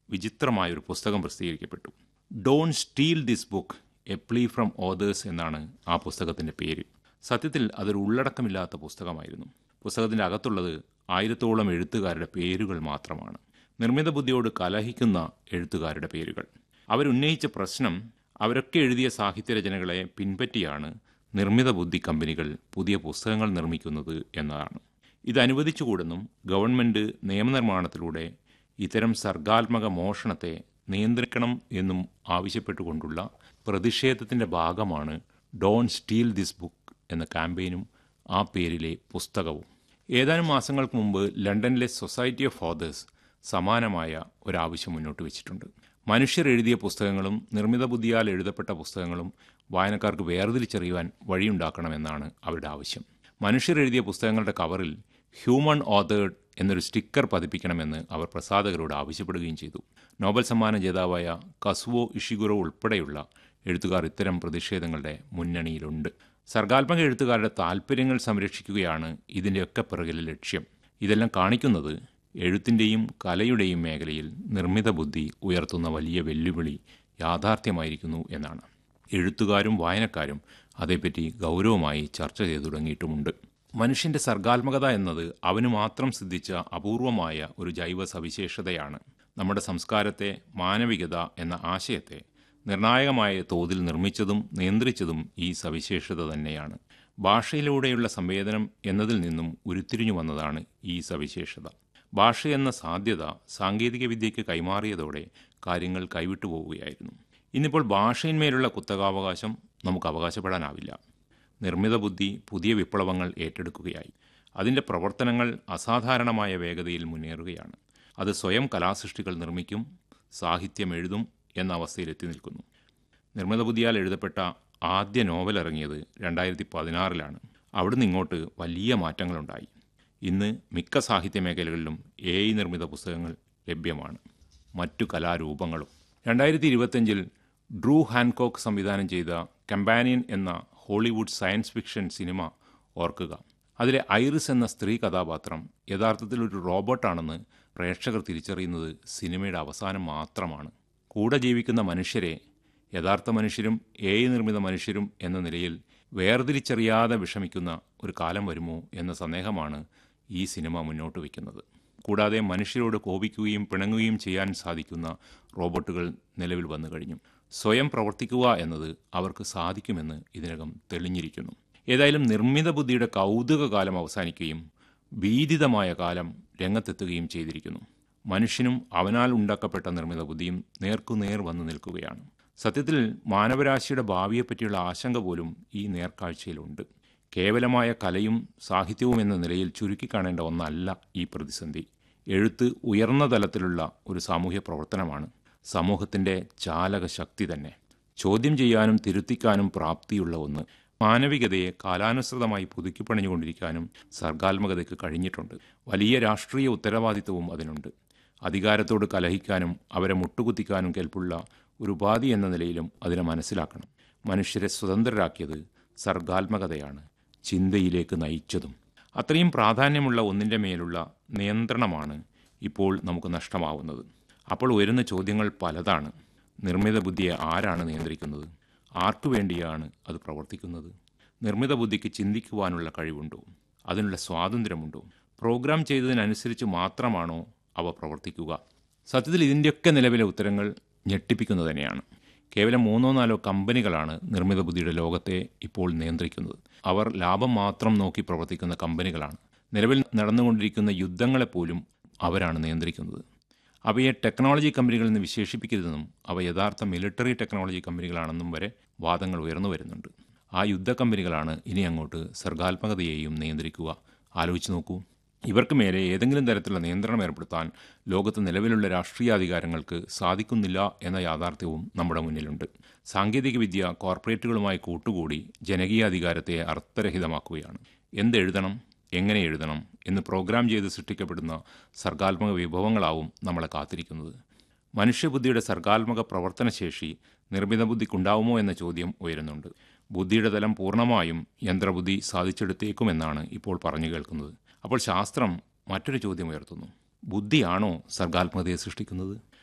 വിചിത്രമായ ഒരു പുസ്തകം പ്രസിദ്ധീകരിക്കപ്പെട്ടു don't steal this book a plea from authors എന്നാണ് ആ പുസ്തകത്തിൻ്റെ പേര് സത്യത്തിൽ അതൊരു ഉള്ളടക്കമില്ലാത്ത പുസ്തകമായിരുന്നു പുസ്തകത്തിൻ്റെ അകത്തുള്ളത് ആയിരത്തോളം എഴുത്തുകാരുടെ പേരുകൾ മാത്രമാണ് നിർമ്മിത ബുദ്ധിയോട് കലഹിക്കുന്ന എഴുത്തുകാരുടെ പേരുകൾ അവരുന്നയിച്ച പ്രശ്നം അവരൊക്കെ എഴുതിയ സാഹിത്യരചനകളെ പിൻപറ്റിയാണ് നിർമ്മിത ബുദ്ധി കമ്പനികൾ പുതിയ പുസ്തകങ്ങൾ നിർമ്മിക്കുന്നത് എന്നതാണ് ഇത് അനുവദിച്ചുകൂടെന്നും ഗവൺമെൻറ് നിയമനിർമ്മാണത്തിലൂടെ ഇത്തരം സർഗാത്മക മോഷണത്തെ നിയന്ത്രിക്കണം എന്നും ആവശ്യപ്പെട്ടുകൊണ്ടുള്ള പ്രതിഷേധത്തിൻ്റെ ഭാഗമാണ് ഡോൺ സ്റ്റീൽ ദിസ് ബുക്ക് എന്ന ക്യാമ്പയിനും ആ പേരിലെ പുസ്തകവും ഏതാനും മാസങ്ങൾക്ക് മുമ്പ് ലണ്ടനിലെ സൊസൈറ്റി ഓഫ് ഫാദേഴ്സ് സമാനമായ ഒരാവശ്യം മുന്നോട്ട് വെച്ചിട്ടുണ്ട് മനുഷ്യർ എഴുതിയ പുസ്തകങ്ങളും നിർമ്മിത ബുദ്ധിയാൽ എഴുതപ്പെട്ട പുസ്തകങ്ങളും വായനക്കാർക്ക് വേർതിരിച്ചറിയുവാൻ വഴിയുണ്ടാക്കണമെന്നാണ് അവരുടെ ആവശ്യം മനുഷ്യർ എഴുതിയ പുസ്തകങ്ങളുടെ കവറിൽ ഹ്യൂമൺ ഓതേർഡ് എന്നൊരു സ്റ്റിക്കർ പതിപ്പിക്കണമെന്ന് അവർ പ്രസാധകരോട് ആവശ്യപ്പെടുകയും ചെയ്തു നോബൽ സമ്മാന ജേതാവായ കസുവോ ഇഷിഗുറോ ഉൾപ്പെടെയുള്ള എഴുത്തുകാർ ഇത്തരം പ്രതിഷേധങ്ങളുടെ മുന്നണിയിലുണ്ട് സർഗാത്മക എഴുത്തുകാരുടെ താല്പര്യങ്ങൾ സംരക്ഷിക്കുകയാണ് ഇതിൻ്റെയൊക്കെ പിറകിലെ ലക്ഷ്യം ഇതെല്ലാം കാണിക്കുന്നത് എഴുത്തിൻ്റെയും കലയുടെയും മേഖലയിൽ നിർമ്മിത ബുദ്ധി ഉയർത്തുന്ന വലിയ വെല്ലുവിളി യാഥാർത്ഥ്യമായിരിക്കുന്നു എന്നാണ് എഴുത്തുകാരും വായനക്കാരും അതേപ്പറ്റി ഗൗരവമായി ചർച്ച ചെയ്തു തുടങ്ങിയിട്ടുമുണ്ട് മനുഷ്യൻ്റെ സർഗാത്മകത എന്നത് അവന് മാത്രം സിദ്ധിച്ച അപൂർവമായ ഒരു ജൈവ സവിശേഷതയാണ് നമ്മുടെ സംസ്കാരത്തെ മാനവികത എന്ന ആശയത്തെ നിർണായകമായ തോതിൽ നിർമ്മിച്ചതും നിയന്ത്രിച്ചതും ഈ സവിശേഷത തന്നെയാണ് ഭാഷയിലൂടെയുള്ള സംവേദനം എന്നതിൽ നിന്നും ഉരുത്തിരിഞ്ഞു വന്നതാണ് ഈ സവിശേഷത ഭാഷ എന്ന സാധ്യത സാങ്കേതികവിദ്യയ്ക്ക് കൈമാറിയതോടെ കാര്യങ്ങൾ കൈവിട്ടു പോവുകയായിരുന്നു ഇന്നിപ്പോൾ ഭാഷയിന്മേലുള്ള കുത്തകാവകാശം നമുക്ക് അവകാശപ്പെടാനാവില്ല നിർമ്മിത ബുദ്ധി പുതിയ വിപ്ലവങ്ങൾ ഏറ്റെടുക്കുകയായി അതിൻ്റെ പ്രവർത്തനങ്ങൾ അസാധാരണമായ വേഗതയിൽ മുന്നേറുകയാണ് അത് സ്വയം കലാസൃഷ്ടികൾ നിർമ്മിക്കും സാഹിത്യം എഴുതും എന്ന അവസ്ഥയിലെത്തി നിൽക്കുന്നു നിർമ്മിത ബുദ്ധിയാൽ എഴുതപ്പെട്ട ആദ്യ നോവൽ ഇറങ്ങിയത് രണ്ടായിരത്തി പതിനാറിലാണ് അവിടുന്ന് ഇങ്ങോട്ട് വലിയ മാറ്റങ്ങളുണ്ടായി ഇന്ന് മിക്ക സാഹിത്യ മേഖലകളിലും എ ഐ നിർമ്മിത പുസ്തകങ്ങൾ ലഭ്യമാണ് മറ്റു കലാരൂപങ്ങളും രണ്ടായിരത്തി ഇരുപത്തഞ്ചിൽ ഡ്രൂ ഹാൻകോക്ക് സംവിധാനം ചെയ്ത കമ്പാനിയൻ എന്ന ഹോളിവുഡ് സയൻസ് ഫിക്ഷൻ സിനിമ ഓർക്കുക അതിലെ ഐറിസ് എന്ന സ്ത്രീ കഥാപാത്രം യഥാർത്ഥത്തിൽ ഒരു റോബോട്ടാണെന്ന് പ്രേക്ഷകർ തിരിച്ചറിയുന്നത് സിനിമയുടെ അവസാനം മാത്രമാണ് കൂടെ ജീവിക്കുന്ന മനുഷ്യരെ യഥാർത്ഥ മനുഷ്യരും എ ഐ നിർമ്മിത മനുഷ്യരും എന്ന നിലയിൽ വേർതിരിച്ചറിയാതെ വിഷമിക്കുന്ന ഒരു കാലം വരുമോ എന്ന സന്ദേഹമാണ് ഈ സിനിമ മുന്നോട്ട് വയ്ക്കുന്നത് കൂടാതെ മനുഷ്യരോട് കോപിക്കുകയും പിണങ്ങുകയും ചെയ്യാൻ സാധിക്കുന്ന റോബോട്ടുകൾ നിലവിൽ വന്നു കഴിഞ്ഞു സ്വയം പ്രവർത്തിക്കുക എന്നത് അവർക്ക് സാധിക്കുമെന്ന് ഇതിനകം തെളിഞ്ഞിരിക്കുന്നു ഏതായാലും നിർമ്മിത ബുദ്ധിയുടെ കൗതുക കാലം അവസാനിക്കുകയും ഭീതിതമായ കാലം രംഗത്തെത്തുകയും ചെയ്തിരിക്കുന്നു മനുഷ്യനും അവനാൽ ഉണ്ടാക്കപ്പെട്ട നിർമ്മിത ബുദ്ധിയും നേർക്കുനേർ വന്നു നിൽക്കുകയാണ് സത്യത്തിൽ മാനവരാശിയുടെ ഭാവിയെപ്പറ്റിയുള്ള ആശങ്ക പോലും ഈ നേർക്കാഴ്ചയിലുണ്ട് കേവലമായ കലയും സാഹിത്യവും എന്ന നിലയിൽ ചുരുക്കിക്കാണേണ്ട ഒന്നല്ല ഈ പ്രതിസന്ധി എഴുത്ത് ഉയർന്ന തലത്തിലുള്ള ഒരു സാമൂഹ്യ പ്രവർത്തനമാണ് സമൂഹത്തിൻ്റെ ചാലക ശക്തി തന്നെ ചോദ്യം ചെയ്യാനും തിരുത്തിക്കാനും പ്രാപ്തിയുള്ള ഒന്ന് മാനവികതയെ കാലാനുസൃതമായി പുതുക്കിപ്പണിഞ്ഞുകൊണ്ടിരിക്കാനും സർഗാത്മകതയ്ക്ക് കഴിഞ്ഞിട്ടുണ്ട് വലിയ രാഷ്ട്രീയ ഉത്തരവാദിത്വവും അതിനുണ്ട് അധികാരത്തോട് കലഹിക്കാനും അവരെ മുട്ടുകുത്തിക്കാനും കെൽപ്പുള്ള ഒരു ഉപാധി എന്ന നിലയിലും അതിനെ മനസ്സിലാക്കണം മനുഷ്യരെ സ്വതന്ത്രരാക്കിയത് സർഗാത്മകതയാണ് ചിന്തയിലേക്ക് നയിച്ചതും അത്രയും പ്രാധാന്യമുള്ള ഒന്നിൻ്റെ മേലുള്ള നിയന്ത്രണമാണ് ഇപ്പോൾ നമുക്ക് നഷ്ടമാവുന്നത് അപ്പോൾ ഉയരുന്ന ചോദ്യങ്ങൾ പലതാണ് നിർമ്മിത ബുദ്ധിയെ ആരാണ് നിയന്ത്രിക്കുന്നത് ആർക്കു വേണ്ടിയാണ് അത് പ്രവർത്തിക്കുന്നത് നിർമ്മിത ബുദ്ധിക്ക് ചിന്തിക്കുവാനുള്ള കഴിവുണ്ടോ അതിനുള്ള സ്വാതന്ത്ര്യമുണ്ടോ പ്രോഗ്രാം ചെയ്തതിനനുസരിച്ച് മാത്രമാണോ അവ പ്രവർത്തിക്കുക സത്യത്തിൽ ഇതിൻ്റെയൊക്കെ നിലവിലെ ഉത്തരങ്ങൾ ഞെട്ടിപ്പിക്കുന്നത് തന്നെയാണ് കേവലം മൂന്നോ നാലോ കമ്പനികളാണ് നിർമ്മിത ബുദ്ധിയുടെ ലോകത്തെ ഇപ്പോൾ നിയന്ത്രിക്കുന്നത് അവർ ലാഭം മാത്രം നോക്കി പ്രവർത്തിക്കുന്ന കമ്പനികളാണ് നിലവിൽ നടന്നുകൊണ്ടിരിക്കുന്ന യുദ്ധങ്ങളെപ്പോലും അവരാണ് നിയന്ത്രിക്കുന്നത് അവയെ ടെക്നോളജി കമ്പനികളിൽ നിന്ന് വിശേഷിപ്പിക്കരുതെന്നും അവ യഥാർത്ഥ മിലിറ്ററി ടെക്നോളജി കമ്പനികളാണെന്നും വരെ വാദങ്ങൾ ഉയർന്നു വരുന്നുണ്ട് ആ യുദ്ധ കമ്പനികളാണ് ഇനി അങ്ങോട്ട് സർഗാത്മകതയെയും നിയന്ത്രിക്കുക ആലോചിച്ച് നോക്കൂ ഇവർക്ക് മേലെ ഏതെങ്കിലും തരത്തിലുള്ള നിയന്ത്രണം ഏർപ്പെടുത്താൻ ലോകത്ത് നിലവിലുള്ള രാഷ്ട്രീയാധികാരങ്ങൾക്ക് സാധിക്കുന്നില്ല എന്ന യാഥാർത്ഥ്യവും നമ്മുടെ മുന്നിലുണ്ട് സാങ്കേതികവിദ്യ കോർപ്പറേറ്റുകളുമായി കൂട്ടുകൂടി ജനകീയാധികാരത്തെ അർത്ഥരഹിതമാക്കുകയാണ് എന്തെഴുതണം എങ്ങനെ എഴുതണം എന്ന് പ്രോഗ്രാം ചെയ്ത് സൃഷ്ടിക്കപ്പെടുന്ന സർഗാത്മക വിഭവങ്ങളാവും നമ്മളെ കാത്തിരിക്കുന്നത് മനുഷ്യബുദ്ധിയുടെ സർഗാത്മക പ്രവർത്തനശേഷി നിർമ്മിത ബുദ്ധിക്കുണ്ടാവുമോ എന്ന ചോദ്യം ഉയരുന്നുണ്ട് ബുദ്ധിയുടെ തലം പൂർണ്ണമായും യന്ത്രബുദ്ധി സാധിച്ചെടുത്തേക്കുമെന്നാണ് ഇപ്പോൾ പറഞ്ഞു കേൾക്കുന്നത് അപ്പോൾ ശാസ്ത്രം മറ്റൊരു ചോദ്യം ഉയർത്തുന്നു ബുദ്ധിയാണോ സർഗാത്മകതയെ സൃഷ്ടിക്കുന്നത്